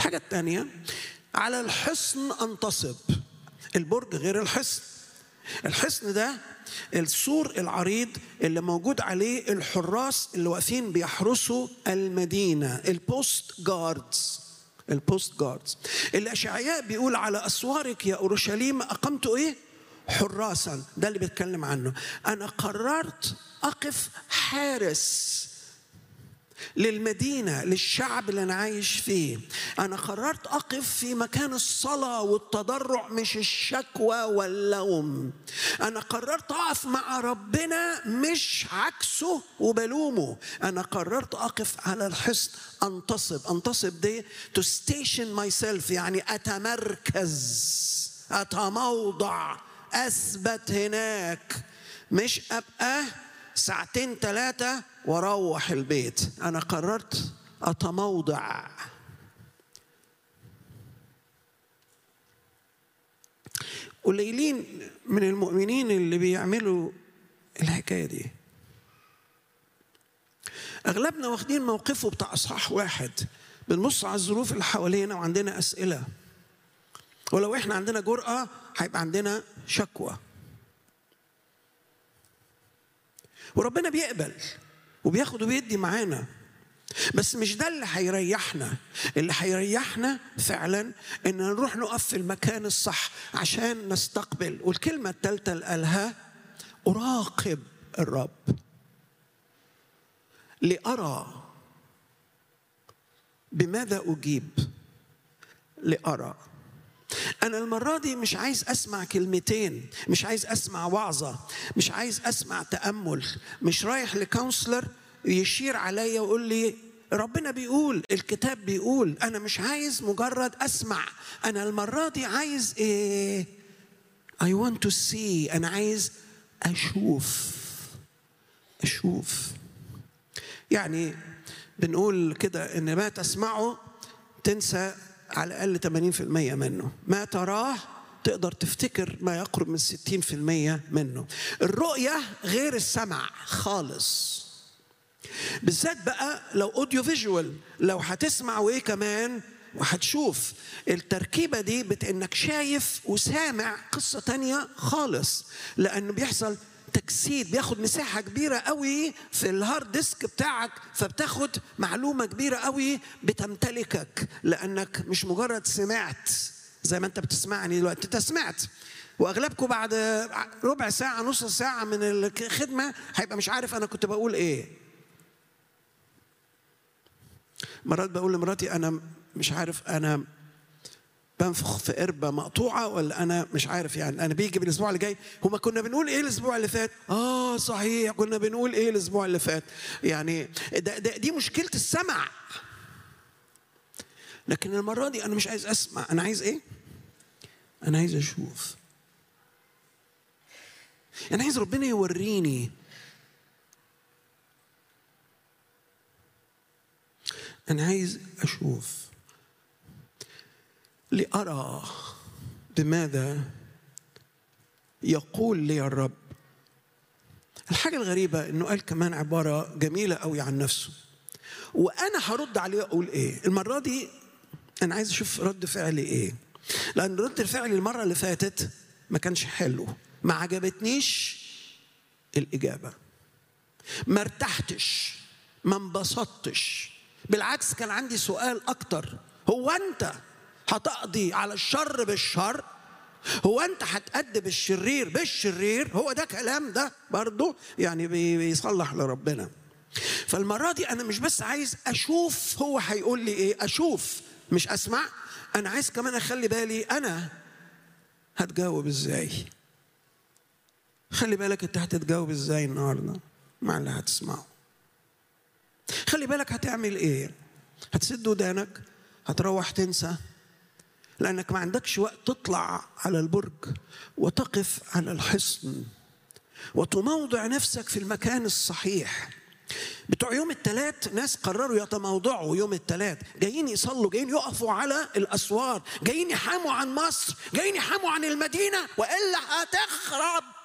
الحاجة الثانية على الحصن أنتصب البرج غير الحصن الحصن ده السور العريض اللي موجود عليه الحراس اللي واقفين بيحرسوا المدينة البوست جاردز البوست جاردز اللي أشعياء بيقول على أسوارك يا أورشليم أقمت إيه؟ حراسا ده اللي بيتكلم عنه أنا قررت أقف حارس للمدينة للشعب اللي أنا عايش فيه أنا قررت أقف في مكان الصلاة والتضرع مش الشكوى واللوم أنا قررت أقف مع ربنا مش عكسه وبلومه أنا قررت أقف على الحصن أنتصب أنتصب دي to station myself يعني أتمركز أتموضع أثبت هناك مش أبقى ساعتين ثلاثة واروح البيت انا قررت اتموضع قليلين من المؤمنين اللي بيعملوا الحكايه دي اغلبنا واخدين موقفه بتاع اصحاح واحد بنبص على الظروف اللي حوالينا وعندنا اسئله ولو احنا عندنا جرأه هيبقى عندنا شكوى وربنا بيقبل وبياخد وبيدي معانا بس مش ده اللي هيريحنا اللي هيريحنا فعلا ان نروح نقف في المكان الصح عشان نستقبل والكلمه الثالثه اللي قالها اراقب الرب لارى بماذا اجيب لارى أنا المرة دي مش عايز أسمع كلمتين مش عايز أسمع وعظة مش عايز أسمع تأمل مش رايح لكونسلر يشير عليا ويقول لي ربنا بيقول الكتاب بيقول أنا مش عايز مجرد أسمع أنا المرة دي عايز إيه I want to see أنا عايز أشوف أشوف يعني بنقول كده إن ما تسمعه تنسى على الأقل 80% منه ما تراه تقدر تفتكر ما يقرب من 60% منه الرؤية غير السمع خالص بالذات بقى لو اوديو فيجوال لو هتسمع وايه كمان وهتشوف التركيبة دي بتأنك شايف وسامع قصة تانية خالص لأنه بيحصل تجسيد بياخد مساحة كبيرة قوي في الهارد ديسك بتاعك فبتاخد معلومة كبيرة قوي بتمتلكك لأنك مش مجرد سمعت زي ما أنت بتسمعني دلوقتي أنت سمعت واغلبكم بعد ربع ساعه نص ساعه من الخدمه هيبقى مش عارف انا كنت بقول ايه مرات بقول لمراتي انا مش عارف انا بنفخ في قربة مقطوعة ولا أنا مش عارف يعني أنا بيجي بالأسبوع اللي جاي هما كنا بنقول إيه الأسبوع اللي فات؟ آه صحيح كنا بنقول إيه الأسبوع اللي فات؟ يعني ده ده دي مشكلة السمع لكن المرة دي أنا مش عايز أسمع أنا عايز إيه؟ أنا عايز أشوف أنا عايز ربنا يوريني أنا عايز أشوف لأرى بماذا يقول لي الرب الحاجة الغريبة إنه قال كمان عبارة جميلة قوي عن نفسه وأنا هرد عليه أقول إيه المرة دي أنا عايز أشوف رد فعلي إيه لأن رد الفعل المرة اللي فاتت ما كانش حلو ما عجبتنيش الإجابة ما ارتحتش ما انبسطتش بالعكس كان عندي سؤال أكتر هو أنت هتقضي على الشر بالشر هو انت هتأدب الشرير بالشرير هو ده كلام ده برضه يعني بيصلح لربنا فالمرة دي أنا مش بس عايز أشوف هو هيقول لي إيه أشوف مش أسمع أنا عايز كمان أخلي بالي أنا هتجاوب إزاي خلي بالك أنت هتتجاوب إزاي النهاردة مع اللي هتسمعه خلي بالك هتعمل إيه هتسد ودانك هتروح تنسى لأنك ما عندكش وقت تطلع على البرج وتقف على الحصن وتموضع نفسك في المكان الصحيح بتوع يوم الثلاث ناس قرروا يتموضعوا يوم الثلاث جايين يصلوا جايين يقفوا على الأسوار جايين يحاموا عن مصر جايين يحاموا عن المدينة وإلا هتخرب